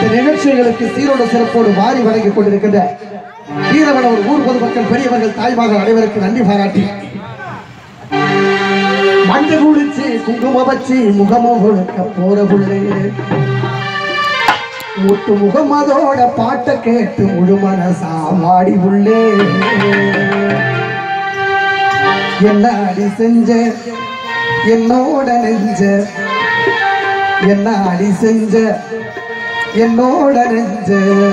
இந்த நிகழ்ச்சிகளுக்கு சீரோடு சிறப்போடு வாரி வழங்கிக் கொண்டிருக்கின்ற வீரவனவர் ஊர் பொதுமக்கள் பெரியவர்கள் தாய்மார்கள் அனைவருக்கு நன்றி பாராட்டி மஞ்சள் குளிச்சு குங்குமம் வச்சு முகமும் கொடுக்க போற புள்ளே முத்து முகமதோட பாட்டை கேட்டு முழு மனசா வாடி உள்ளே என்ன அடி செஞ்ச என்னோட நெஞ்ச என்ன அடி செஞ்ச என்னோட நெஞ்ச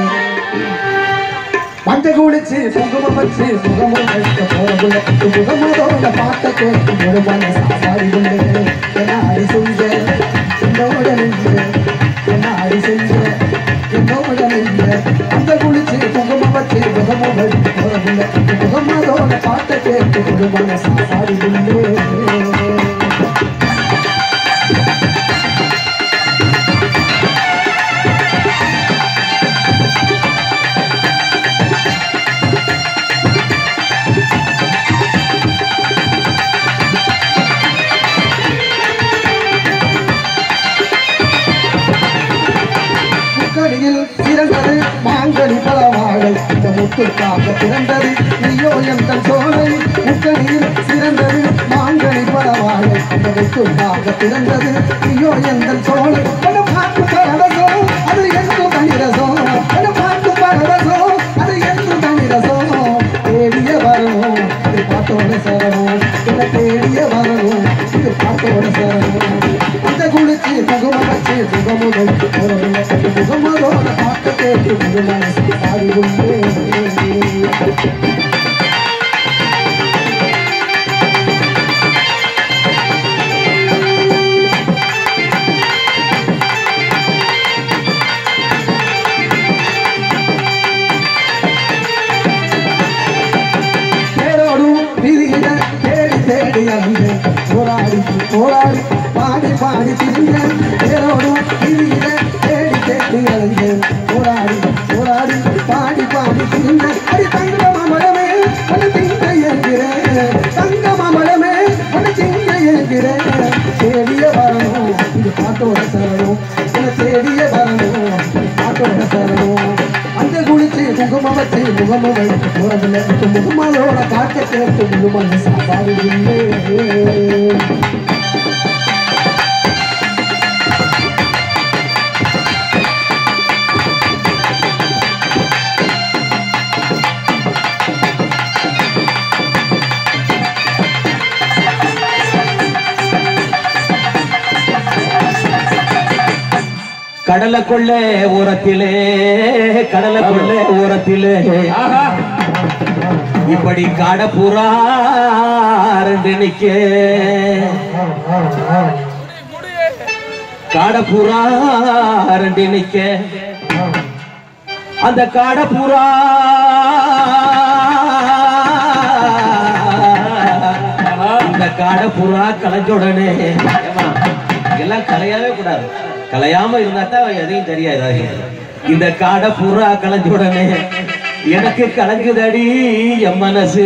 மஞ்ச குளிச்சு குங்குமம் வச்சு முகமும் வைக்க போறதுல முகமதோட பாட்டை கேட்டு முழு மனசா வாடி உள்ளே என்ன அடி செஞ்ச என்னோட நெஞ்ச என்ன அடி செஞ்ச என்னோட நெஞ்ச அந்த குளிச்சு குங்குமம் வச்சு முகமும் வைக்க போறதுல முகமதோட பாட்டை கேட்டு முழு மனசா வாடி உள்ளே முக்கடியில் பிறந்தது மாங்கனி பலவாழை இந்த முத்துக்காக பிறந்தது நீயோ எந்த சோலை முக்கடியில் சிறந்தது மாங்கனி பலவாழை இந்த முத்துக்காக பிறந்தது நீயோ எந்த சோலை பல பார்த்து பரவசோ அது என்று தனிரசோ பல பார்த்து பரவசோ அது என்று தனிரசோ தேடிய வரணும் இது பாட்டோட சரணம் இத தேடிய வரணும் இது பாட்டோட சரணம் அந்த குளிச்சு முகம வச்சு முகமுதல் முகமதோட பாட்டு கேட்டு முகமான பாடி கொண்டே தேரோடும் பிரிகிற தேடி தேடி அலைந்து போராடி போராடி பாடி பாடி திரிந்த தேரோடும் பிரிகிற தேடி தேடி அலைந்து போராடி போராடி பாடி பாடி திரிந்த அடி தங்க மாமலமே உன திங்க ஏற்கிறேன் தங்க மாமலமே உன திங்க ஏற்கிறேன் தேடிய வரணும் இது பாட்டோட சரணம் உன தேடிய வரணும் இது பாட்டோட சரணம் அந்த குளிச்சு முகம வச்சு முகம வைத்து போறதுல முகமலோட பாட்டை கேட்டு முகமது சாப்பாடு இல்லை கடலை கொள்ள ஓரத்திலே கடலை கொள்ள ஓரத்திலே இப்படி காடப்புறா ரெண்டு நிக்க காடப்புறா ரெண்டு நிக்க அந்த காடப்புறா இந்த காடப்புறா கலைஞ்ச உடனே ஏம்மா, எல்லாம் கலையாவே கூடாது கலையாம இருந்தா தான் எதையும் தெரியாது இந்த காடை புறா கலைஞ்ச உடனே எனக்கு கலங்குதடி என் மனசு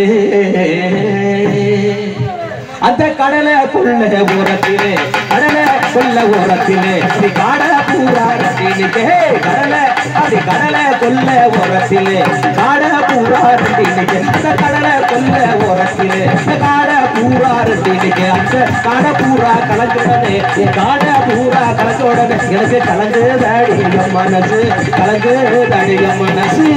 அந்த கடலை கொள்ள ஓரத்திலே கடலை கொள்ள ஓரத்திலே அப்படி காடை பூரா ரட்டினுக்கே கடலை அப்படி கடலை கொள்ள ஓரத்திலே காடை பூரா ரட்டினுக்கே அந்த கடலை கொள்ள ஓரத்திலே இந்த காடை பூரா ரட்டினுக்கே அந்த காடை பூரா கலந்துடனே என் காடை பூரா கலந்த உடனே எனக்கு கலந்து தாடிய மனசு கலந்து தாடிய மனசு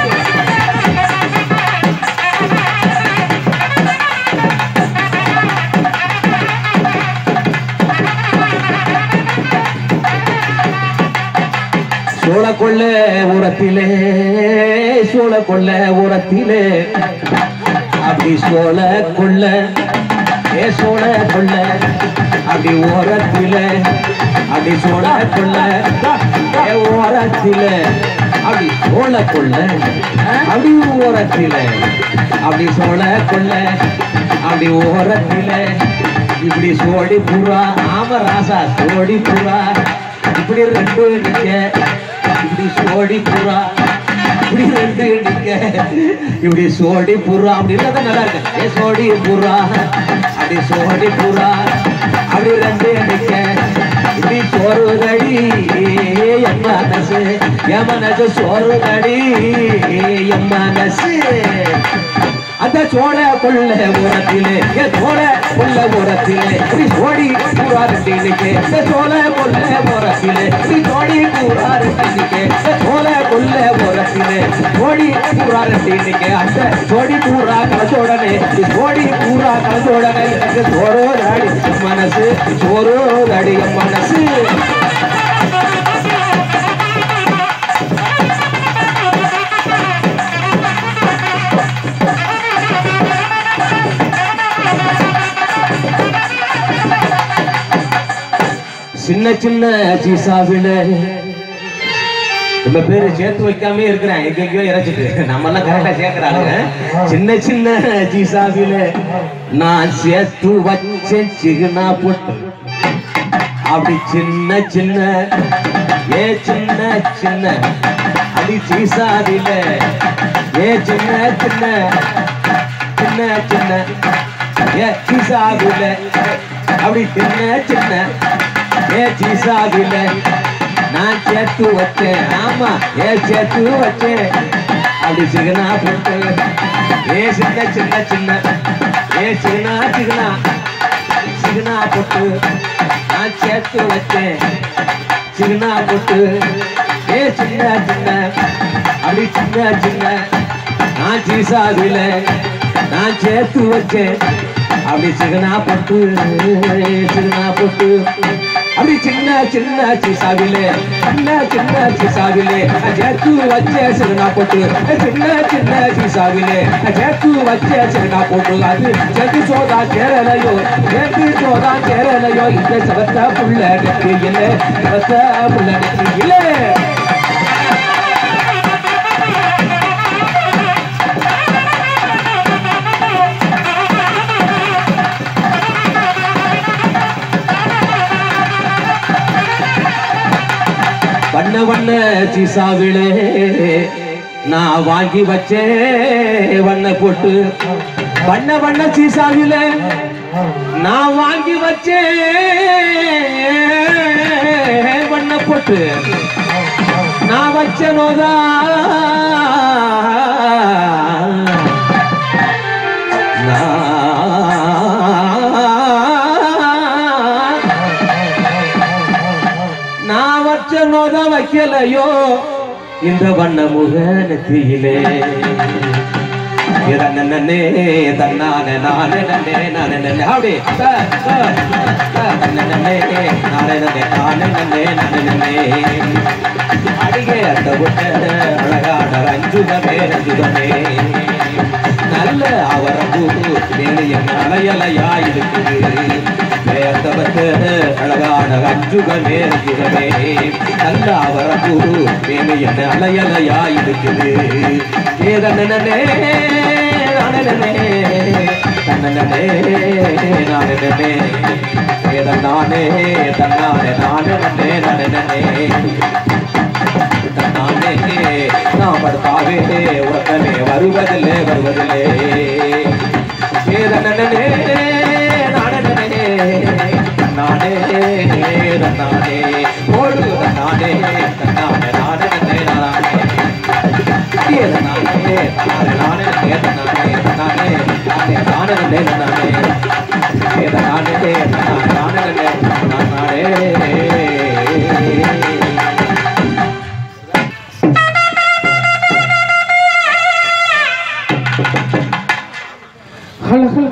சோழ கொள்ள உரத்திலே சோழ கொள்ள உரத்திலே அப்படி சோழ கொள்ள ஏ சோழ கொள்ள அப்படி ஓரத்திலே அப்படி சோழ கொள்ள ஏ ஓரத்திலே அப்படி சோழ கொள்ள அப்படி ஓரத்திலே அப்படி சோழ கொள்ள அப்படி ஓரத்திலே இப்படி சோடி புறா ஆம ராசா சோடி புறா இப்படி ரெண்டு நிக்க இப்படி சோடி புறா இப்படி ரெண்டு நிக்க இப்படி சோடி புறா அப்படி இருந்தா நல்லா இருக்கு ஏ சோடி புறா அப்படி சோடி புறா அப்படி ரெண்டு நிக்க இப்படி அடி சோறுதடி என் மனசு என் மனசு சோறுதடி என் மனசு அந்த சோழ கொள்ள உரத்திலே என் சோழ கொள்ள உரத்திலே நீ சோடி கூறாரு டீனுக்கு இந்த சோழ கொள்ள உரத்திலே நீ சோடி கூறாரு டீனுக்கு இந்த சோழ கொள்ள உரத்திலே சோடி கூறாரு டீனுக்கு அந்த சோடி கூறா கலசோடனே நீ சோடி கூறா கலசோடனே எனக்கு சோறோ தாடி மனசு சோறோ தாடி மனசு சின்ன சின்ன சீசாவில நம்ம பேரு சேர்த்து வைக்காம இருக்கிறேன் எங்கெங்கயோ இறைச்சிட்டு நம்ம எல்லாம் கரெக்டா சேர்க்கிறாங்க சின்ன சின்ன சீசாவில நான் சேர்த்து வச்சேன் சிகுனா போட்டு அப்படி சின்ன சின்ன ஏ சின்ன சின்ன அடி சீசாவில ஏ சின்ன சின்ன சின்ன சின்ன ஏ சீசாவில அப்படி சின்ன சின்ன ஏ சீசாவில நான் சேர்த்து வச்சேன் ஆமா ஏ சேர்த்து வச்சேன் அப்படி சிகனா போட்டு ஏ சின்ன சின்ன சின்ன ஏ சிகனா சிகனா சிகனா போட்டு நான் சேர்த்து வச்சேன் சின்ன போட்டு ஏ சின்ன சின்ன அப்படி சின்ன சின்ன நான் சீசாவில நான் சேர்த்து வச்சேன் அப்படி சிகனா போட்டு சிகனா போட்டு அப்படி சின்ன சின்ன சீசாவிலே சின்ன சின்ன சீசாவிலே நான் சேர்த்து வச்ச சிகனா போட்டு சின்ன சின்ன சீசாவிலே நான் சேர்த்து வச்ச சிகனா போட்டு அது சேர்த்து சோதா சேரலையோ சேர்த்து சோதா சேரலையோ இந்த சவத்த புள்ள நெற்றியில சவத்த புள்ள நெற்றியில வண்ண வண்ண சீசாவிலே நான் வாங்கி வச்சேன் வண்ண போட்டு வண்ண வண்ண சீசாவிலே நான் வாங்கி வச்சேன் வண்ண போட்டு நான் வச்ச நோதா நான் நான் வச்ச நோத வைக்கலையோ இந்த வண்ண முக நெத்தியிலே தன்னே தன்னானே நானே நன்னே நானே நன்னே அப்படி த, த, த, தன்னே நானே நன்னே நானே நன்னே நானே நன்னே அடிகே அந்த விட்ட அழகான ரஞ்சுகமே ரஞ்சுகமே நல்ல அவரம்பூ வேறு என்ன அலையலையா இருக்குது வேந்தவத்து அழகான ரஞ்சுகமே ரஞ்சுகமே நல்ல அவரம்பூ வேறு என்ன அலையலையா இருக்குது ஏதனே நானே தன்னே நானே ஏதனானே தன்னானே நானே நன்னே நானே நன்னே தன்னானே நாம் படுத்தாவே உறக்கமே வருவதில்லை வருவதில்லை ஏதனே நானே நானே தன்னானே ஓடு தன்னானே தன்னானே நானே நன்னே நானே ஏதனானே தானே நானே நன்னே தன்னானே தன்னானே நானே நானே நன்னே தன்னானே ஏதனானே தன்னானே நானே நன்னே நானே ஹலோ ஹலோ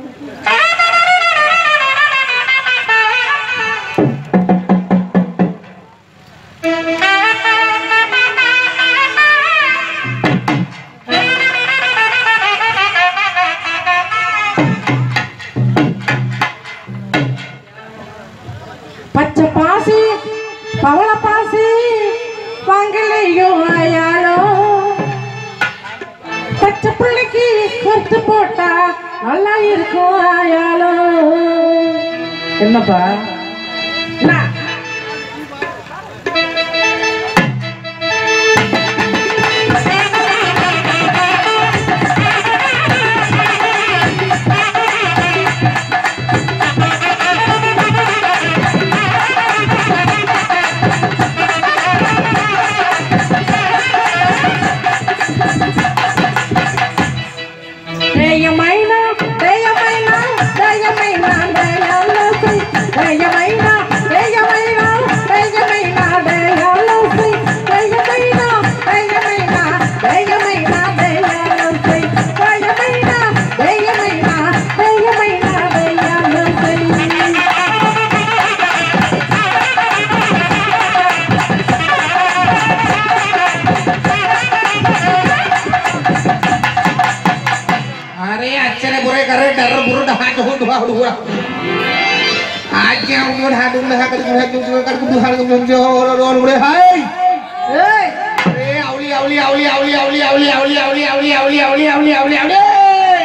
பச்சை பாசி பவள பாசி வாங்கலையோ ஆயாளோ பச்சை பிள்ளைக்கு கொத்து போட்டா நல்லா இருக்கும் ஆயாளோ என்னப்பா என்ன? hôn vào đủ rồi ai kêu muốn hai đúng là hai cái đúng hai đúng hai đúng hai đúng đúng rồi rồi rồi hay เอ้ย liao liao liao liao liao liao liao liao liao liao liao liao liao liao đây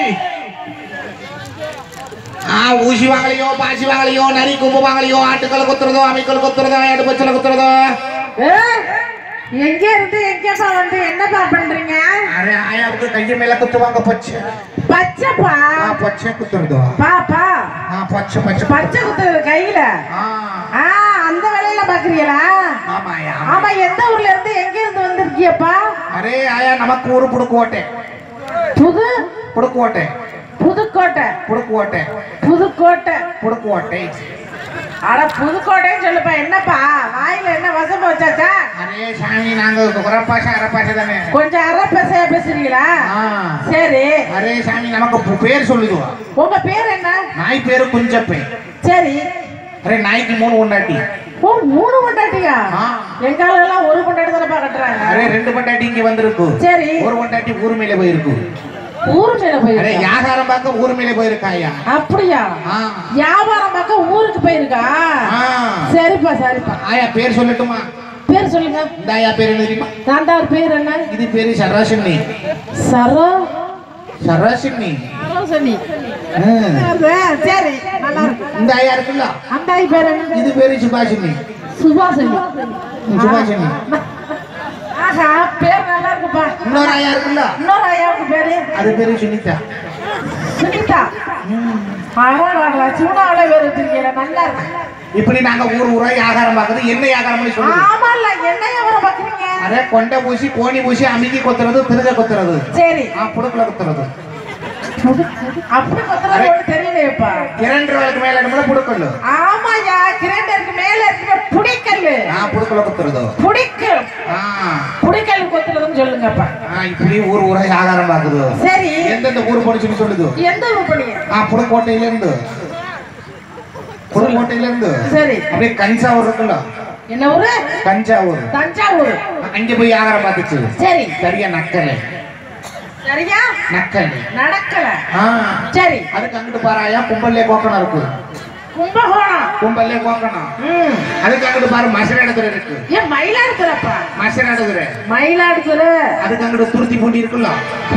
ಆ ಊಸಿವಾಗಲಿಯೋ ಬಾಸಿವಾಗಲಿಯೋ ನರಿ ಕುಂಭವಾಗಲಿಯೋ ಆಟಗಳು ಗೊತ್ತಿರೋದು ಆಮಿಗಳು ಗೊತ್ತಿರೋದು ಎರಡು ಬಚ್ಚಲ ಗೊತ್ತಿರೋದು ஏய், எங்க இருந்து எங்கப்பா வந்து என்னப்பா பண்றீங்க ಅರೆ ಆಯಾவுக்கு கைய மேல குத்துவாங்க பச்சை பச்சைப்பா ಆ ಪಚ್ಚೆ ಕುತ್ತಿರೋದು பாப்பா ಆ ಪಚ್ಚೆ ಪಚ್ಚೆ பச்சை குத்துறது கையில ಆ ஆ அந்த வேலையில பாக்குறீங்களா ஆமாயா ஆமா எந்த ஊர்ல இருந்து எங்க இருந்து வந்திருக்கியப்பா அரே ஆயா நமக்கு ஊரு புடுக்கோட்டை புது புடுக்கோட்டை புதுக்கோட்டை புடுக்கோட்டை புதுக்கோட்டை புடுக்கோட்டை அட புதுக்கோட்டைன்னு சொல்லுப்பா என்னப்பா வாயில என்ன வசம் வச்சாச்சா அரே சாமி நாங்க குரப்பாசை அரப்பாசை தானே கொஞ்சம் அரப்பசையா பேசுறீங்களா ஆ. சரி அரே சாமி நமக்கு பு- பேர் சொல்லுதுவா உங்க பேர் என்ன நாய் பேரு குஞ்சப்பை சரி அரே நாய்க்கு மூணு கொண்டாட்டி ஓ மூணு பொண்டாட்டியா ஆ. எங்கால எல்லாம் ஒரு பொண்டாட்டி தானப்பா கட்டுறாங்க அரே ரெண்டு பொண்டாட்டி இங்க வந்திருக்கு சரி ஒரு பொண்டாட்டி ஊர் மேல போயிருக்கு ஊரு மேல அரே போயிருக்கா வியாபாரம் பார்க்க ஊர் மேல போயிருக்காயா அப்படியா ஆ. வியாபாரம் பார்க்க ஊருக்கு போயிருக்கா ஆ. சரிப்பா சரிப்பா ஆயா பேர் சொல்லட்டுமா பேர் சொல்லுங்க இந்த ஆயா பேர் என்ன தெரியுமா தாண்டார் பேர் என்ன இது பேரு சராசினி சரோ சராசினி சரோசனி சரி நல்லா இருக்கு இந்த ஆயா இருக்குல்ல அந்த ஆயி பேர் என்ன இது பேரு சுபாஷினி சுபாஷினி சுபாஷினி ஆஹா பேர் நல்லா இருக்குப்பா இன்னொரு ஆயா இருக்குல்ல இன்னொரு ஐயாவுக்கு பேரு அது பேரு சுனிதா சுனிதா அழகா சூடாவில வேறு வச்சிருக்கீங்க நல்லா இருக்கு இப்படி நாங்க ஊர் ஊரா வியாபாரம் பார்க்கறது என்ன வியாபாரம் பண்ணி சொல்லுது ஆமால என்ன வியாபாரம் பாக்குறீங்க அரே கொண்டை பூசி கோணி பூசி அமுக்கி கொத்துறது திருக கொத்துறது சரி ஆ புடுக்குல கொத்துறது அப்படி கொத்துறது ஒண்ணு தெரியலையேப்பா இரண்டு ரூபாய்க்கு மேல நம்மள புடுக்கல் ஆமாயா கிரைண்டருக்கு மேல இருக்கிற புடிக்கல்லு ஆ புடுக்குல கொத்துறது புடிக்கல் ஆ புடிக்கல் கொத்துறதுன்னு சொல்லுங்கப்பா ஆ இப்படி ஊர் ஊரா வியாபாரம் பார்க்குது சரி எந்தெந்த ஊர் போன்னு சொல்லி சொல்லுது எந்த ஊர் பண்ணீங்க ஆ புதுக்கோட்டையில இருந்து புதுக்கோட்டையில இருந்து சரி அப்படியே கஞ்சாவூர் இருக்குல்ல என்ன ஊரு தஞ்சாவூர் தஞ்சாவூர் அங்க போய் வியாபாரம் பார்த்துச்சு சரி சரியா நக்கல் சரியா நக்கல் நடக்கல ஆ சரி அதுக்கு அங்கிட்டு பாராயா கும்பல்லே கோக்கணம் இருக்கு கும்பகோணம் கும்பல்லே கோக்கணம் ம் அதுக்கு அங்கிட்டு பாரு மசராடுதுறை இருக்கு ஏன் மயிலாடுதுறைப்பா மசராடுதுறை மயிலாடுதுறை அதுக்கு அங்கிட்டு துருத்தி பூண்டி இருக்குல்ல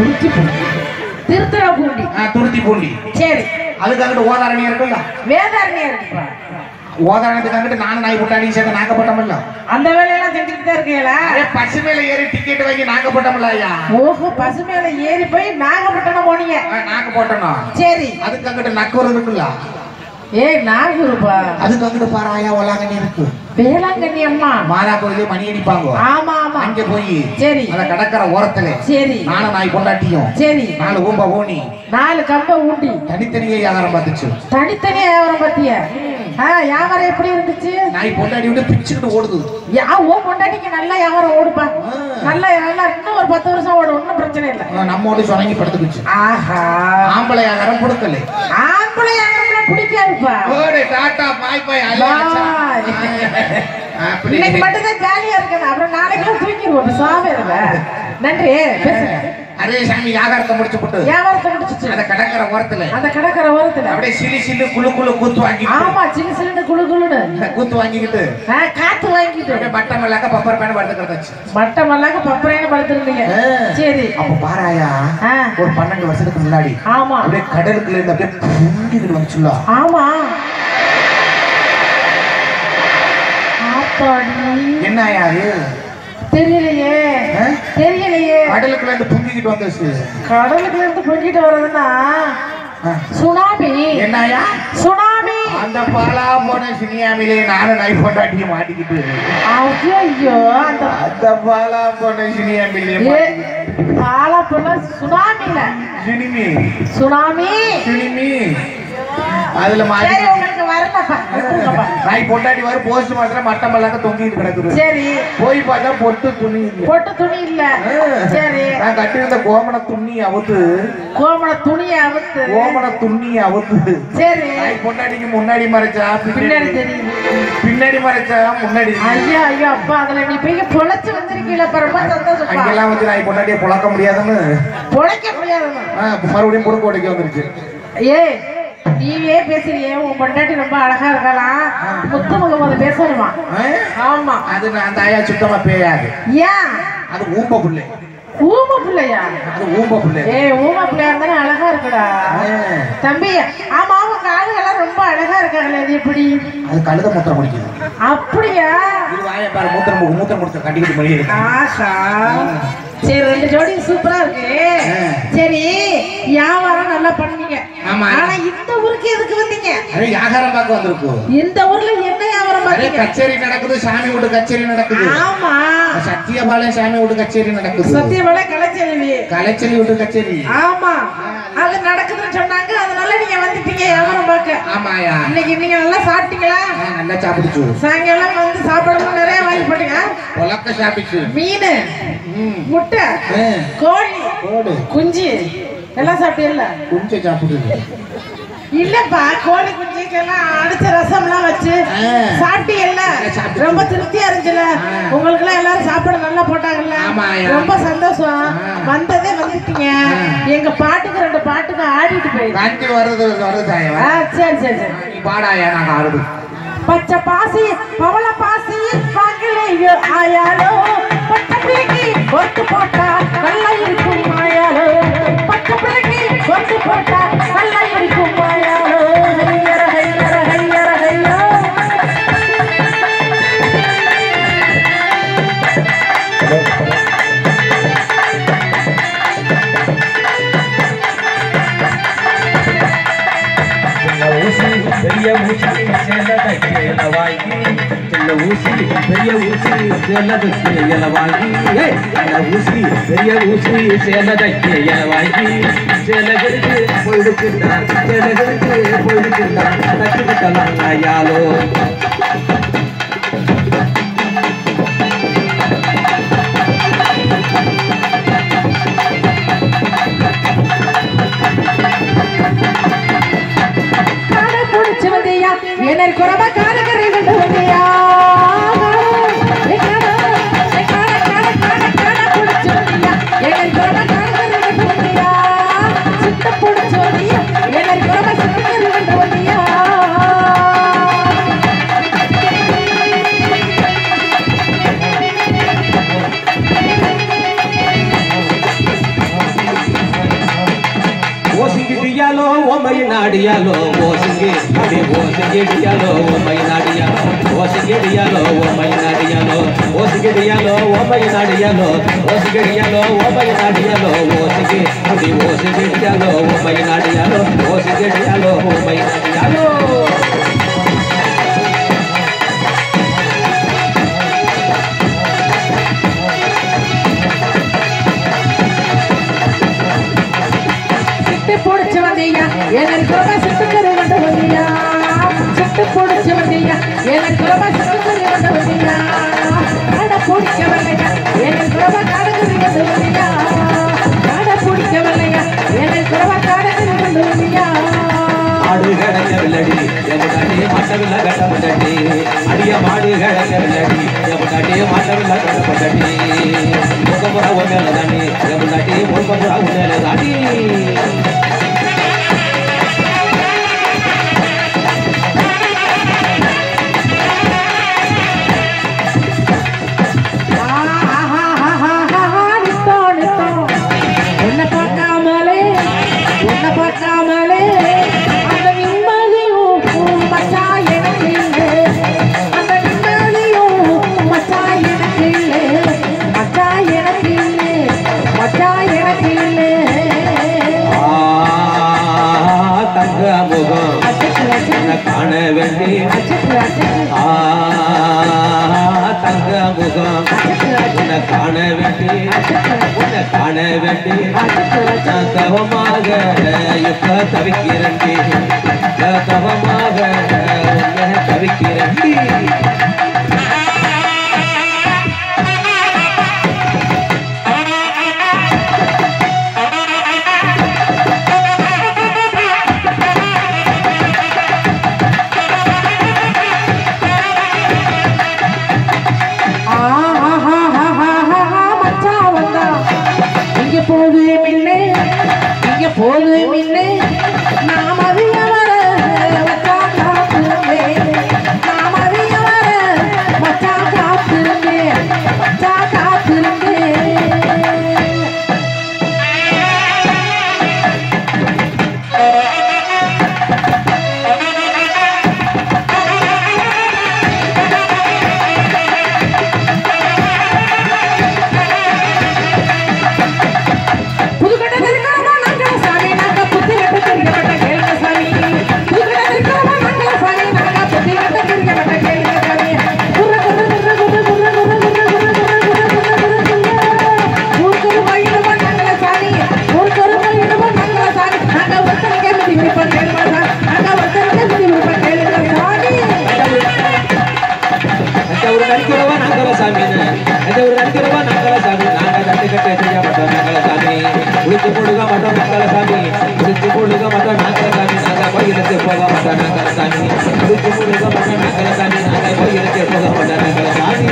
திருத்துறைப்பூண்டி ஆ, துருத்தி பூண்டி சரி அதுக்கு அங்கிட்டு ஓதாரணி இருக்குல்ல வேதாரண்யம் இருக்குப்பா ஓதாரணத்துக்கு அங்கிட்டு நானும் நாய் போட்டாடி சேர்ந்து நாக்கப்பட்டோம்ல அந்த வேலையெல்லாம் செஞ்சுட்டு தான் இருக்கீங்களா அதே பசு மேல ஏறி டிக்கெட் வாங்கி நாக்கப்பட்டோம்ல ஐயா ஓஹோ பசு மேல ஏறி போய் நாகப்பட்டினம் போனீங்க ஆ, நாக்கு போட்டோம் சரி அதுக்கு அங்கிட்டு நக்கூர் இருக்குல்ல ஏய் நாகூருப்பா அதுக்கு அங்கிட்டு பாராயா ஒலாங்கண்ணி இருக்கு வேளாங்கண்ணி அம்மா மாதா கோயிலே மணி அடிப்பாங்க ஆமா ஆமா அங்க போய் சரி அந்த கடற்கரை ஓரத்துல சரி நானும் நாய் கொண்டாட்டியும் சரி நாலு ஊம்ப ஓனி நாலு கம்ப ஊட்டி தனித்தனியே வியாபாரம் பார்த்துச்சு தனித்தனியா வியாபாரம் பத்திய ஆ வியாபாரம் எப்படி இருந்துச்சு நாய் பொண்டாடி விட்டு பிச்சுக்கிட்டு ஓடுது யா ஓ பொண்டாட்டிக்கு நல்லா வியாபாரம் ஓடுப்பா நல்லா நல்லா இன்னும் ஒரு பத்து வருஷம் ஓடும் ஒன்றும் பிரச்சனை இல்லை ஆ, நம்மோடு சொனங்கி படுத்துக்குச்சு ஆஹா ஆம்பளை வியாபாரம் கொடுக்கல ஆம்பளை வியாபாரம் பிடிக்காதுப்பா ஓடு டாட்டா பாய் பாய் பாய். அப்படி இன்னைக்கு மட்டும்தான் ஜாலியா இருக்குது அப்புறம் நாளைக்கு தூக்கிடுவோம் சாமி இருக்க நன்றி பேசுங்க அரே சாமி வியாபாரத்தை முடிச்சு போட்டு வியாபாரத்தை முடிச்சிச்சு அந்த கடற்கரை ஓரத்துல அந்த கடற்கரை ஓரத்துல அப்படியே சிலு சிலு குளு குளு கூத்து வாங்கிட்டு ஆமா சின்ன சின்ன குளு குளுன்னு கூத்து வாங்கிக்கிட்டு ஆ, காத்து வாங்கிட்டு அப்படியே பட்டம் இல்லாக்க பப்பர் பேன் படுத்துக்கிறதாச்சு மட்டை மல்லாக்க பப்பரையான படுத்துருந்தீங்க சரி அப்ப பாராயா ஆ. ஒரு பன்னெண்டு வருஷத்துக்கு முன்னாடி ஆமா அப்படியே கடலுக்குள்ள இருந்து அப்படியே புங்கிட்டு வந்துச்சுல ஆமா ஆத்தாடி என்ன ஆயா அது தெரியலையே ஆ? தெரியலையே கடலுக்குள்ள இருந்து புங்கிக்கிட்டு வந்துச்சு கடலுக்குள்ள இருந்து பொங்கிட்டு வர்றதுன்னா ஆ. சுனாமி என்ன ஆயா சுனாமி அந்த பாலா போன சினியாமிலே நானும் நாய் பொண்டாட்டியை மாட்டிக்கிட்டு ஐயோ அந்த அந்த பாலா போன சினியாமிலே ஏ ஆலப்புள்ள சுனாமில சினிமி சுனாமி சினிமி அதுல மாட்டி சரி உங்களுக்கு வரலப்பா விட்டுருங்கப்பா. நாய் பொண்டாட்டி வர போஸ்ட் மாத்திரம் மட்டம் பல்லாக்க தொங்கிட்டு கிடக்குது சரி போய் பார்த்தா பொட்டு துணி இல்ல பொட்டு துணி இல்ல சரி நான் கட்டியிருந்த கோமண துணி அவுத்து கோமண துணியை அவுத்து கோமண துணி அவுத்து சரி நாய் பொண்டாட்டிக்கு முன்னாடி மறைச்சா பின்னாடி பின்னாடி தெரியுது பின்னாடி மறைச்சா முன்னாடி ஐயா ஐயா அப்பா அதுல நீ போய் பொழைச்சு வந்திருக்கீல ரொம்ப சந்தோஷப்பா அங்கெல்லாம் வந்து நாய் பொண்டாட்டியை புழக்க முடியாதுன்னு பொழைக்க முடியாது ஆ, மறுபடியும் புடுக்க உடைக்க வந்துருச்சு ஏய் நீவே பேசுறியே உன் பொண்டாட்டி ரொம்ப அழகா இருக்கலாம் முத்து முகமது பேசணுமா ஆ? ஆமா அது நான் அந்த ஆயா சுத்தமா பேயாது ஏன் அது ஊம்ப புள்ளை ஊம பிள்ளையா அது ஊம்ப புள்ளை ஏய் ஊம பிள்ளையா இருந்தானே அழகா இருக்குடா ஆ. தம்பி ஆமா அவங்க காதுகள்லாம் ரொம்ப அழகா இருக்காங்களே அது எப்படி அது கழுத மூத்திரம் முடிக்குது அப்படியா இது வாயை பாரு மூத்திரம் மு- மூத்திரம் முடிச்ச கட்டிக்கிட்டு மணி இருக்கு ஆஷா சரி ரெண்டு ஜோடி சூப்பரா இருக்கு ஆ. சரி வியாபாரம் நல்லா பண்ணீங்க ஆமா. ஆனா இந்த ஊருக்கு எதுக்கு வந்தீங்க அது வியாபாரம் பார்க்க வந்திருக்கும் இந்த ஊர்ல என்ன வியாபாரம் அரே பண்ணீங்க கச்சேரி நடக்குது சாமி வீட்டு கச்சேரி நடக்குது ஆமா சத்தியபாளையம் சாமி வீட்டு கச்சேரி நடக்குது சத்தியமலை கலைச்செல்வி கலைச்செலி வீட்டு கச்சேரி ஆமா அது நடக்குதுன்னு சொன்னாங்க அதனால நீங்க வந்துட்டீங்க வியாபாரம் பார்க்க ஆமாயா இன்னைக்கு நீங்க நல்லா சாப்பிட்டீங்களா ஆ, நல்லா சாப்பிடுச்சு சாயங்காலம் வந்து சாப்பாடு நிறைய வாங்கி போட்டீங்க உலக்க சாப்பிடுச்சு மீன் ம். முட்டை ஆ, கோழி போடு குஞ்சு எல்லாம் சாப்பிட்டீங்கல்ல கொஞ்சம் சாப்பிடுது இல்லப்பா கோழி குஞ்சுக்கெல்லாம் அடிச்ச ரசம்லாம் வச்சு ஆ. சாப்பிட்டீங்கல்ல சாப்பிட்டு. ரொம்ப திருப்தியா இருந்துச்சுல ஆ. உங்களுக்கு எல்லாம் எல்லாரும் சாப்பாடு நல்லா போட்டாங்கல்ல ஆமாய்யா. ரொம்ப சந்தோஷம் ஆ. வந்ததே வந்துட்டீங்க ஆ. எங்க பாட்டுக்கு ரெண்டு பாட்டுக்கு ஆடிட்டு போயிரு கஞ்சி வருது வருது தாயவா ஆ, சரி சரி சரி நீ பாடாயா நாங்க ஆடுது பச்சை பாசி பவள பாசி வாங்கலையோ ஆயாலோ பச்சை பிள்ளைக்கு கொத்து போட்டா நல்லா இருக்கும் மாயாலோ பச்சை பிள்ளைக்கு கொத்து போட்டா நல்லா இருக்கும் மாயாலோ ஹையர ஹையர ஹையர ஹையோ சின்ன ஊசி பெரிய ஊசி சேலதற்கு இல வாங்கி சின்ன ஊசி பெரிய ஊசி சேலதற்கு இல வாங்கி ஏய், சின்ன ஊசி பெரிய ஊசி சேலதற்கு இல வாங்கி சேலகருக்கு போயிடுச்சுட்டான் சேலகருக்கு போயிடுச்சுட்டான் தச்சுக்கிட்டலாம் ஐயாலோ காட புடிச்சு வந்தியா எனக்கு குறவ காடகரை கொண்டு வந்தியா ஏ காட, ஏ காட, காட, காட, காட புடிச்சு வந்தியா எனக்கு குறவ காடகரை கொண்டு வந்தியா சித்த புடிச்சு வந்தியா எனக்கு குறவ சித்தகரை கொண்டு வந்தியா ஓசிங்கிட்டியாலோ ஒம்மை நாடியாலோ ஓசிங்கி அடி ஓசிங்கிட்டியாலோ ஒம்மை நாடியாலோ ஓசிங்கிட்டியாலோ ஒம்மை நாடியாலோ ஓசிங்கிட்டியாலோ ஒம்மை நாடியாலோ ஓசிங்கிட்டியாலோ ஒம்மை நாடியாலோ ஓசிங்கி அடி ஓசிங்கிட்டியாலோ ஒம்மை நாடியாலோ ஓசிங்கிட்டியாலோ ஒம்மை நாடியாலோ சிட்டு புடிச்சு வந்தியா எனக்கு குறவ சித்துக்கரை கொண்டு வந்தியா சிட்டு புடிச்சு வந்தியா எனக்கு குறவ சித்துக்கரை கொண்டு வந்தியா காட பிடிக்க வரலையா எனக்கு குறவ காடகரை கொண்டு வந்தியா காட பிடிக்க வரலையா எனக்கு குறவ காடகரை கொண்டு வந்தியா ஆடு கிடக்கவில்லடி எவனாட்டி மாட்டவில்ல கட்டப்பட்டடி அடிய மாடு கிடக்கவில்லடி எவனாட்டி மாட்டவில்ல கட்டப்பட்டடி முகமுற உண்மையில தாண்டி எவனாட்டி முகமுற உண்மையில தாண்டி உன்னை பார்க்காமலே உன்னை பார்க்காமலே அந்த நிம்மதியும் மச்சா எனக்கு இல்லை அந்த நிம்மதியும் மச்சா எனக்கு இல்லை மச்சா எனக்கு இல்லை மச்சா எனக்கு இல்லை ஆ, தங்க முகம் அச்சக்கு அச்சக்கு உன்னை காண வேண்டி அச்சக்கு அச்சக்கு ஆ, தங்க முகம் அச்சக்கு அச்சக்கு உன்னை காண வேண்டி உன்னை காண வேண்டி அச்சக்கு அச்சக்கு நான் தவமாக இப்ப தவிக்கிறேன்டி நான் தவமாக உன்னை தவிக்கிறேன்டி மச்சான் வந்தா இங்க போது மில்லே இங்க போது மில்லே நான் மதிய வர இருக்கிறவா நாங்கள சாமி நாங்க தட்டு கட்ட செய்ய மாட்டோம் நாங்கள சாமி உளுத்து போடுக மாட்டோம் நாங்கள சாமி உளுத்து போடுக மாட்டோம் நாங்கள சாமி நாங்க கோயிலுக்கு போக மாட்டோம் நாங்கள சாமி உளுத்து போடுக மாட்டோம் நாங்கள சாமி நாங்க கோயிலுக்கு போக மாட்டோம் நாங்கள சாமி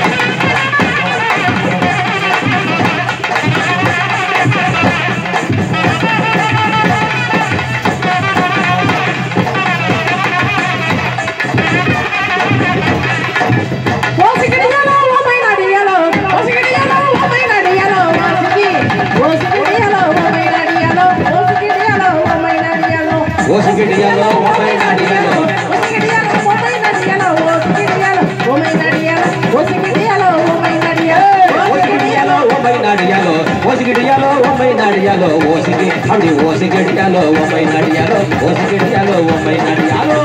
ஓசிக்கிடியாலோ, ஓமை நடியாலோ, ஓசிக்கிடியாலோ, ஓமை நடியாலோ, ஓசிக்கி. ஓசிக்கிடியாலோ, ஓமை நடியாலோ, ஓசிக்கிடியாலோ, ஓமை நடியாலோ. ஓசிக்கிடியாலோ ஓமை நாடியாலோ ஓசிக்கிடியாலோ, ஓமை நடியாலோ, ஓசிக்கிடியாலோ, ஓமை நடியாலோ, ஓசிக்கிடியாலோ, ஓமை நடியாலோ, ஓசிக்கிடியாலோ ஓமை நாடியாலோ ஓசிக்கிடியாலோ ஓமை நாடியாலோ ஓசிக்கி அப்படி ஓசிக்கிடியாலோ ஓமை நாடியாலோ ஓசிக்கிடியாலோ ஓமை நாடியாலோ